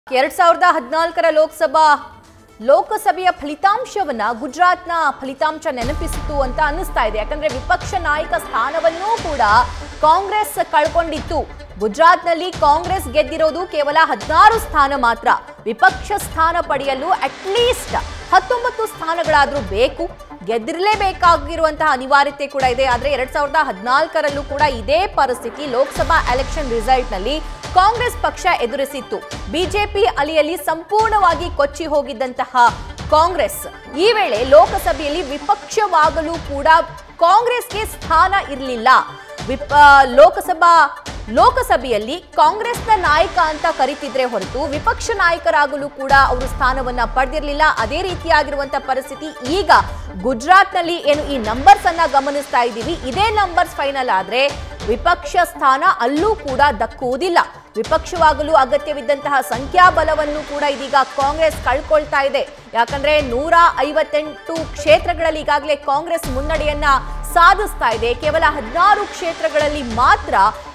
ಎರಡ್ ಸಾವಿರದ ಹದಿನಾಲ್ಕರ ಲೋಕಸಭಾ ಲೋಕಸಭೆಯ ಫಲಿತಾಂಶವನ್ನ ಗುಜರಾತ್ನ ಫಲಿತಾಂಶ ನೆನಪಿಸಿತು ಅಂತ ಅನ್ನಿಸ್ತಾ ಇದೆ ಯಾಕಂದ್ರೆ ವಿಪಕ್ಷ ನಾಯಕ ಸ್ಥಾನವನ್ನೂ ಕೂಡ ಕಾಂಗ್ರೆಸ್ ಕಳ್ಕೊಂಡಿತ್ತು ಗುಜರಾತ್ನಲ್ಲಿ ಕಾಂಗ್ರೆಸ್ ಗೆದ್ದಿರೋದು ಕೇವಲ ಹದಿನಾರು ಸ್ಥಾನ ಮಾತ್ರ ವಿಪಕ್ಷ ಸ್ಥಾನ ಪಡೆಯಲು ಅಟ್ಲೀಸ್ಟ್ ಹತ್ತೊಂಬತ್ತು ಸ್ಥಾನಗಳಾದ್ರೂ ಬೇಕು ಗೆದ್ದಿರಲೇಬೇಕಾಗಿರುವಂತಹ ಅನಿವಾರ್ಯತೆ ಕೂಡ ಇದೆ ಆದ್ರೆ ಎರಡ್ ಸಾವಿರದ ಹದಿನಾಲ್ಕರಲ್ಲೂ ಕೂಡ ಇದೇ ಪರಿಸ್ಥಿತಿ ಲೋಕಸಭಾ ಎಲೆಕ್ಷನ್ ರಿಸಲ್ಟ್ನಲ್ಲಿ ಕಾಂಗ್ರೆಸ್ ಪಕ್ಷ ಎದುರಿಸಿತ್ತು ಬಿಜೆಪಿ ಅಲಿಯಲ್ಲಿ ಸಂಪೂರ್ಣವಾಗಿ ಕೊಚ್ಚಿ ಹೋಗಿದ್ದಂತಹ ಕಾಂಗ್ರೆಸ್ ಈ ವೇಳೆ ಲೋಕಸಭೆಯಲ್ಲಿ ವಿಪಕ್ಷವಾಗಲು ಕೂಡ ಕಾಂಗ್ರೆಸ್ಗೆ ಸ್ಥಾನ ಇರಲಿಲ್ಲ ವಿಪ ಲೋಕಸಭಾ ಲೋಕಸಭೆಯಲ್ಲಿ ಕಾಂಗ್ರೆಸ್ನ ನಾಯಕ ಅಂತ ಕರಿತಿದ್ರೆ ಹೊರತು ವಿಪಕ್ಷ ನಾಯಕರಾಗಲು ಕೂಡ ಅವರು ಸ್ಥಾನವನ್ನ ಪಡೆದಿರಲಿಲ್ಲ ಅದೇ ರೀತಿಯಾಗಿರುವಂತಹ ಪರಿಸ್ಥಿತಿ ಈಗ ಗುಜರಾತ್ನಲ್ಲಿ ಏನು ಈ ನಂಬರ್ಸ್ ಅನ್ನ ಗಮನಿಸ್ತಾ ಇದ್ದೀವಿ ಇದೇ ನಂಬರ್ಸ್ ಫೈನಲ್ ಆದ್ರೆ ವಿಪಕ್ಷ ಸ್ಥಾನ ಅಲ್ಲೂ ಕೂಡ ದಕ್ಕುವುದಿಲ್ಲ ವಿಪಕ್ಷವಾಗಲು ಅಗತ್ಯವಿದ್ದಂತಹ ಸಂಖ್ಯಾಬಲವನ್ನು ಕೂಡ ಇದೀಗ ಕಾಂಗ್ರೆಸ್ ಕಳ್ಕೊಳ್ತಾ ಇದೆ ಯಾಕಂದ್ರೆ ನೂರ ಐವತ್ತೆಂಟು ಕ್ಷೇತ್ರಗಳಲ್ಲಿ ಈಗಾಗಲೇ ಕಾಂಗ್ರೆಸ್ ಮುನ್ನಡೆಯನ್ನ ಸಾಧಿಸ್ತಾ ಇದೆ ಕೇವಲ ಹದಿನಾರು ಕ್ಷೇತ್ರಗಳಲ್ಲಿ ಮಾತ್ರ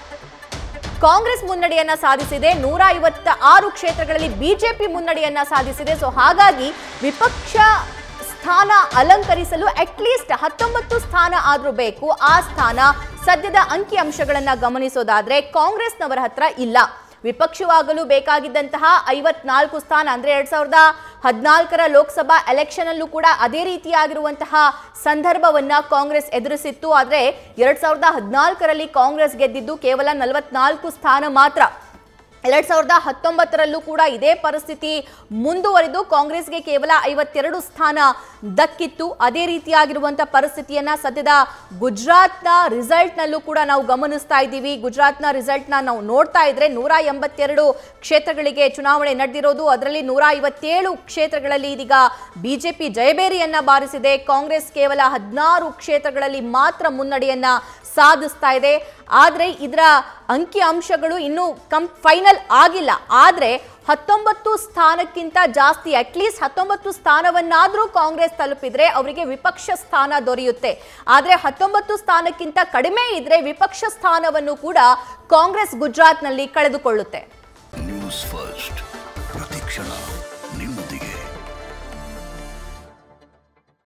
ಕಾಂಗ್ರೆಸ್ ಮುನ್ನಡೆಯನ್ನ ಸಾಧಿಸಿದೆ ನೂರ ಐವತ್ತ ಆರು ಕ್ಷೇತ್ರಗಳಲ್ಲಿ ಬಿಜೆಪಿ ಮುನ್ನಡೆಯನ್ನ ಸಾಧಿಸಿದೆ ಸೊ ಹಾಗಾಗಿ ವಿಪಕ್ಷ ಸ್ಥಾನ ಅಲಂಕರಿಸಲು ಅಟ್ಲೀಸ್ಟ್ ಹತ್ತೊಂಬತ್ತು ಸ್ಥಾನ ಆದ್ರೂ ಬೇಕು ಆ ಸ್ಥಾನ ಸದ್ಯದ ಅಂಕಿ ಅಂಶಗಳನ್ನ ಗಮನಿಸೋದಾದ್ರೆ ಕಾಂಗ್ರೆಸ್ನವರ ಹತ್ರ ಇಲ್ಲ ವಿಪಕ್ಷವಾಗಲು ಬೇಕಾಗಿದ್ದಂತಹ ಐವತ್ನಾಲ್ಕು ಸ್ಥಾನ ಅಂದ್ರೆ ಎರಡ್ ಸಾವಿರದ ಹದಿನಾಲ್ಕರ ಲೋಕಸಭಾ ಎಲೆಕ್ಷನ್ ಅಲ್ಲೂ ಕೂಡ ಅದೇ ರೀತಿಯಾಗಿರುವಂತಹ ಸಂದರ್ಭವನ್ನ ಕಾಂಗ್ರೆಸ್ ಎದುರಿಸಿತ್ತು ಆದ್ರೆ ಎರಡ್ ಸಾವಿರದ ಹದಿನಾಲ್ಕರಲ್ಲಿ ಕಾಂಗ್ರೆಸ್ ಗೆದ್ದಿದ್ದು ಕೇವಲ ನಲವತ್ನಾಲ್ಕು ಸ್ಥಾನ ಮಾತ್ರ ಎರಡ್ ಸಾವಿರದ ಹತ್ತೊಂಬತ್ತರಲ್ಲೂ ಕೂಡ ಇದೇ ಪರಿಸ್ಥಿತಿ ಮುಂದುವರಿದು ಕಾಂಗ್ರೆಸ್ಗೆ ಕೇವಲ ಐವತ್ತೆರಡು ಸ್ಥಾನ ದಕ್ಕಿತ್ತು ಅದೇ ರೀತಿಯಾಗಿರುವಂತಹ ಪರಿಸ್ಥಿತಿಯನ್ನ ಸದ್ಯದ ಗುಜರಾತ್ನ ರಿಸಲ್ಟ್ನಲ್ಲೂ ಕೂಡ ನಾವು ಗಮನಿಸ್ತಾ ಇದ್ದೀವಿ ಗುಜರಾತ್ನ ರಿಸಲ್ಟ್ನ ನಾವು ನೋಡ್ತಾ ಇದ್ರೆ ನೂರ ಎಂಬತ್ತೆರಡು ಕ್ಷೇತ್ರಗಳಿಗೆ ಚುನಾವಣೆ ನಡೆದಿರೋದು ಅದರಲ್ಲಿ ನೂರ ಐವತ್ತೇಳು ಕ್ಷೇತ್ರಗಳಲ್ಲಿ ಇದೀಗ ಬಿಜೆಪಿ ಜಯಬೇರಿಯನ್ನ ಬಾರಿಸಿದೆ ಕಾಂಗ್ರೆಸ್ ಕೇವಲ ಹದಿನಾರು ಕ್ಷೇತ್ರಗಳಲ್ಲಿ ಮಾತ್ರ ಮುನ್ನಡೆಯನ್ನ ಸಾಧಿಸ್ತಾ ಇದೆ ಆದರೆ ಇದರ ಅಂಕಿ ಅಂಶಗಳು ಇನ್ನೂ ಕಂ ಫೈನಲ್ ಆಗಿಲ್ಲ ಆದರೆ ಹತ್ತೊಂಬತ್ತು ಸ್ಥಾನಕ್ಕಿಂತ ಜಾಸ್ತಿ ಅಟ್ಲೀಸ್ಟ್ ಹತ್ತೊಂಬತ್ತು ಸ್ಥಾನವನ್ನಾದರೂ ಕಾಂಗ್ರೆಸ್ ತಲುಪಿದ್ರೆ ಅವರಿಗೆ ವಿಪಕ್ಷ ಸ್ಥಾನ ದೊರೆಯುತ್ತೆ ಆದರೆ ಹತ್ತೊಂಬತ್ತು ಸ್ಥಾನಕ್ಕಿಂತ ಕಡಿಮೆ ಇದ್ರೆ ವಿಪಕ್ಷ ಸ್ಥಾನವನ್ನು ಕೂಡ ಕಾಂಗ್ರೆಸ್ ಗುಜರಾತ್ನಲ್ಲಿ ಕಳೆದುಕೊಳ್ಳುತ್ತೆ ನ್ಯೂಸ್ ಫಸ್ಟ್ ಪ್ರತಿಕ್ಷಣ